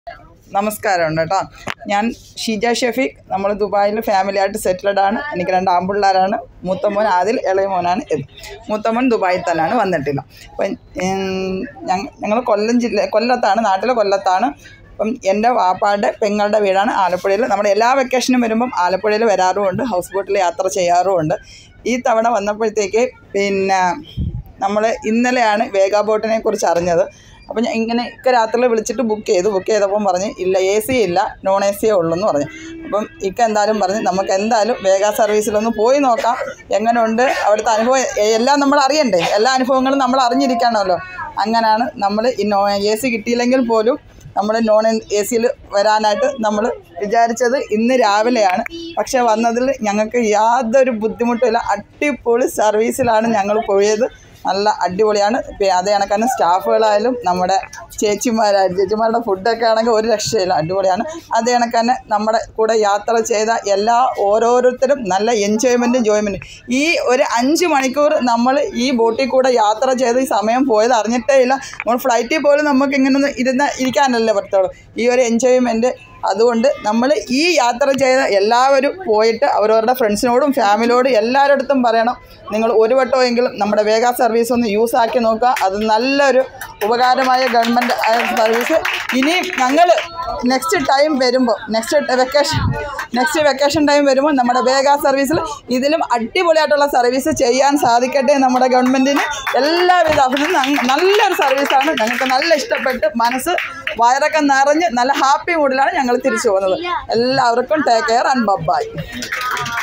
നമസ്കാരം ഉണ്ട് കേട്ടോ ഞാൻ ഷീജ ഷെഫീഖ് നമ്മൾ ദുബായിൽ ഫാമിലി ആയിട്ട് സെറ്റിൽഡ് ആണ് എനിക്ക് രണ്ട് ആൺപിള്ളേരാണ് മൂത്ത മോൻ ആദിൽ ഇളയ മോനാണ് ഇത് മൂത്ത മോൻ ദുബായിൽ തന്നെയാണ് വന്നിട്ടില്ല അപ്പം ഞങ്ങൾ കൊല്ലം ജില്ല കൊല്ലത്താണ് നാട്ടിലെ കൊല്ലത്താണ് അപ്പം എൻ്റെ വാപ്പായുടെ പെങ്ങളുടെ വീടാണ് ആലപ്പുഴയിൽ നമ്മുടെ എല്ലാ വെക്കേഷനും വരുമ്പം ആലപ്പുഴയിൽ വരാറുമുണ്ട് ഹൗസ് ബോട്ടിൽ യാത്ര ചെയ്യാറുമുണ്ട് ഈ തവണ വന്നപ്പോഴത്തേക്ക് പിന്നെ നമ്മൾ ഇന്നലെയാണ് വേഗ ബോട്ടിനെ കുറിച്ച് അറിഞ്ഞത് അപ്പം ഞാൻ ഇങ്ങനെ ഇക്ക രാത്രി വിളിച്ചിട്ട് ബുക്ക് ചെയ്തു ബുക്ക് ചെയ്തപ്പം പറഞ്ഞ് ഇല്ല എ സി ഇല്ല നോൺ എ സിയേ ഉള്ളൂ എന്ന് പറഞ്ഞു അപ്പം ഇക്ക എന്തായാലും പറഞ്ഞ് നമുക്ക് എന്തായാലും വേഗ സർവീസിലൊന്ന് പോയി നോക്കാം എങ്ങനെയുണ്ട് അവിടുത്തെ അനുഭവം എ- എല്ലാം നമ്മൾ അറിയണ്ടേ എല്ലാ അനുഭവങ്ങളും നമ്മൾ അറിഞ്ഞിരിക്കണമല്ലോ അങ്ങനെയാണ് നമ്മൾ ഈ നോ എ സി കിട്ടിയില്ലെങ്കിൽ പോലും നമ്മൾ നോൺ എ സിയിൽ വരാനായിട്ട് നമ്മൾ വിചാരിച്ചത് ഇന്ന് രാവിലെയാണ് പക്ഷേ വന്നതിൽ ഞങ്ങൾക്ക് യാതൊരു ബുദ്ധിമുട്ടില്ല അടിപൊളി സർവീസിലാണ് ഞങ്ങൾ പോയത് നല്ല അടിപൊളിയാണ് പി- അതേ കണക്കാണ് സ്റ്റാഫുകളായാലും നമ്മുടെ ചേച്ചിമാരായാലും ചേച്ചിമാരുടെ ഫുഡൊക്കെ ആണെങ്കിൽ ഒരു രക്ഷയില്ല അടിപൊളിയാണ് അതേ കണക്ക് തന്നെ നമ്മുടെ കൂടെ യാത്ര ചെയ്ത എല്ലാ ഓരോരുത്തരും നല്ല എൻജോയ്മെൻറ്റും ജോയ്മെൻറ്റും ഈ ഒരു അഞ്ച് മണിക്കൂർ നമ്മൾ ഈ ബോട്ടിൽ കൂടെ യാത്ര ചെയ്ത് ഈ സമയം പോയത് അറിഞ്ഞിട്ടേ ഇല്ല നമ്മൾ ഫ്ലൈറ്റിൽ പോലും നമുക്ക് ഇങ്ങനെ ഒന്ന് ഇരുന്ന് ഇരിക്കാനല്ലേ പറ്റത്തുള്ളൂ ഈ ഒരു എൻജോയ്മെൻറ്റ് അതുകൊണ്ട് നമ്മൾ ഈ യാത്ര ചെയ്ത എല്ലാവരും പോയിട്ട് അവരവരുടെ ഫ്രണ്ട്സിനോടും ഫാമിലിയോടും എല്ലാവരുടെ അടുത്തും പറയണം നിങ്ങൾ ഒരു വട്ടമെങ്കിലും നമ്മുടെ വേഗ സർവീസ് ഒന്ന് യൂസ് ആക്കി നോക്കുക അത് നല്ലൊരു ഉപകാരമായ ഗവൺമെൻറ് സർവീസ് ഇനി ഞങ്ങൾ നെക്സ്റ്റ് ടൈം വരുമ്പോൾ next vacation next vacation time വരുമ്പോൾ നമ്മുടെ വേഗ സർവീസിൽ ഇതിലും അടിപൊളിയായിട്ടുള്ള സർവീസ് ചെയ്യാൻ സാധിക്കട്ടെ നമ്മുടെ ഗവൺമെൻറ്റിന് എല്ലാവിധ അഭിനന്ദനം നല്ലൊരു സർവീസാണ് ഞങ്ങൾക്ക് നല്ല ഇഷ്ടപ്പെട്ട് മനസ്സ് വയറൊക്കെ നിറഞ്ഞ് നല്ല ഹാപ്പി മൂഡിലാണ് ഞങ്ങൾ തിരിച്ചു പോകുന്നത് എല്ലാവർക്കും ടേക്ക് കെയർ ആൻഡ് ബബായ്